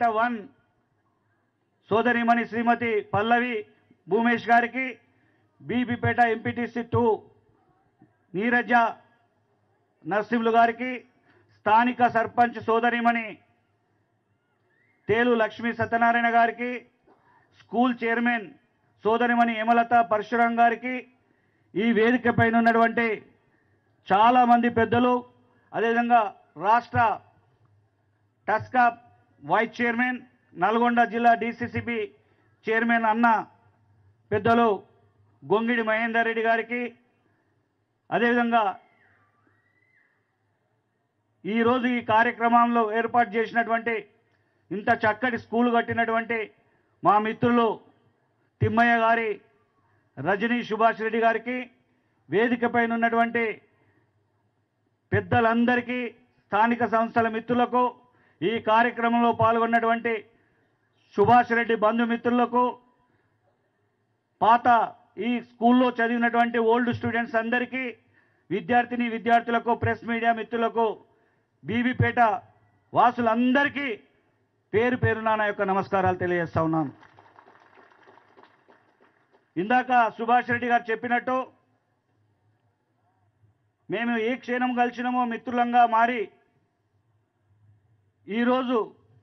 Bibipet one సోదరిమణి శ్రీమతి పల్లవి భూమేష్ గారికి Bibipet MPTC two Neeraja Narsimhulu గారికి స్థానిక సర్పంచ్ సోదరిమణి తేలు లక్ష్మీ సత్యనారాయణ గారికి స్కూల్ చైర్మన్ సోదరిమణి హేమలత పరశురాం గారికి ఈ వేదిక పైన ఉన్నటువంటి చాలామంది పెద్దలు అదేవిధంగా రాష్ట్ర టస్కా వైస్ చైర్మన్ నల్గొండ జిల్లా డిసిసిబి చైర్మన్ అన్న పెద్దలు గొంగిడి మహేందర్ రెడ్డి గారికి అదేవిధంగా ఈరోజు ఈ కార్యక్రమంలో ఏర్పాటు చేసినటువంటి ఇంత చక్కటి స్కూల్ కట్టినటువంటి మా మిత్రులు తిమ్మయ్య గారి రజనీ సుభాష్ రెడ్డి గారికి వేదిక పైన ఉన్నటువంటి పెద్దలందరికీ స్థానిక సంస్థల మిత్రులకు ఈ కార్యక్రమంలో పాల్గొన్నటువంటి సుభాష్ రెడ్డి బంధుమిత్రులకు పాత ఈ స్కూల్లో చదివినటువంటి ఓల్డ్ స్టూడెంట్స్ అందరికీ విద్యార్థిని విద్యార్థులకు ప్రెస్ మీడియా మిత్రులకు బీబీపేట వాసులందరికీ పేరు పేరున నా యొక్క నమస్కారాలు తెలియజేస్తా ఉన్నాను ఇందాక సుభాష్ రెడ్డి గారు చెప్పినట్టు మేము ఏ క్షణం కలిసినామో మిత్రులంగా మారి ఈరోజు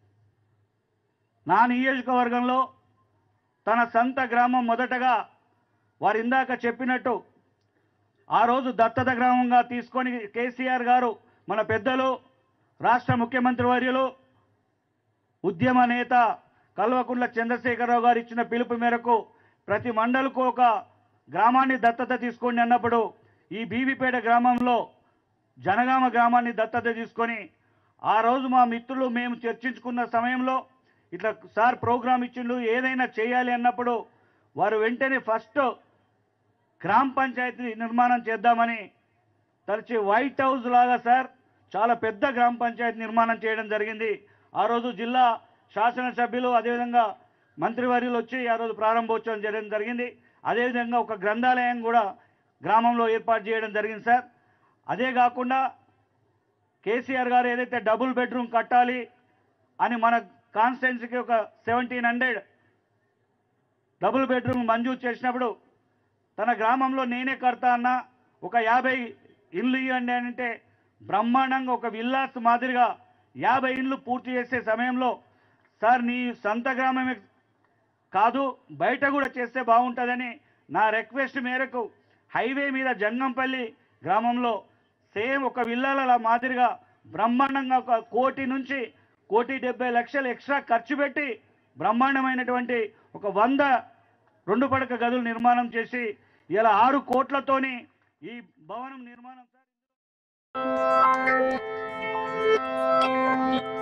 నా నియోజకవర్గంలో తన సొంత గ్రామం మొదటగా వారు ఇందాక చెప్పినట్టు ఆ రోజు దత్తత గ్రామంగా తీసుకొని కేసీఆర్ గారు మన పెద్దలు రాష్ట్ర ముఖ్యమంత్రి వర్యులు ఉద్యమ నేత కల్వకుంట్ల చంద్రశేఖరరావు గారు ఇచ్చిన పిలుపు మేరకు ప్రతి మండలకు ఒక గ్రామాన్ని దత్తత తీసుకోండి అన్నప్పుడు ఈ బీబీపేట గ్రామంలో జనగామ గ్రామాన్ని దత్తత తీసుకొని ఆ రోజు మా మిత్రులు మేము చర్చించుకున్న సమయంలో ఇట్లా సార్ ప్రోగ్రామ్ ఇచ్చిండు ఏదైనా చేయాలి అన్నప్పుడు వారు వెంటనే ఫస్ట్ గ్రామ పంచాయతీ నిర్మాణం చేద్దామని తరచి వైట్ హౌస్ లాగా సార్ చాలా పెద్ద గ్రామ పంచాయతీ నిర్మాణం చేయడం జరిగింది ఆ రోజు జిల్లా శాసనసభ్యులు అదేవిధంగా మంత్రివర్యులు వచ్చి ఆ రోజు ప్రారంభోత్సవం చేయడం జరిగింది అదేవిధంగా ఒక గ్రంథాలయం కూడా గ్రామంలో ఏర్పాటు చేయడం జరిగింది సార్ అదే కాకుండా కేసీఆర్ గారు ఏదైతే డబుల్ బెడ్రూమ్ కట్టాలి అని మన కాన్స్టిట్యున్సీకి ఒక సెవెంటీన్ హండ్రెడ్ డబుల్ బెడ్రూమ్ మంజూరు చేసినప్పుడు తన గ్రామంలో నేనే కడతా అన్న ఒక యాభై ఇల్లు ఇవ్వండి అని అంటే బ్రహ్మాండంగా ఒక విల్లాస్ మాదిరిగా యాభై ఇండ్లు పూర్తి చేసే సమయంలో సార్ నీ సొంత గ్రామమే కాదు బయట కూడా చేస్తే బాగుంటుందని నా రిక్వెస్ట్ మేరకు హైవే మీద జంగంపల్లి గ్రామంలో సేమ్ ఒక విల్లాల మాదిరిగా బ్రహ్మాండంగా ఒక కోటి నుంచి కోటి డెబ్బై లక్షలు ఎక్స్ట్రా ఖర్చు పెట్టి బ్రహ్మాండమైనటువంటి ఒక వంద రెండు పడక గదులు నిర్మాణం చేసి ఇలా ఆరు కోట్లతోని ఈ భవనం నిర్మాణం సార్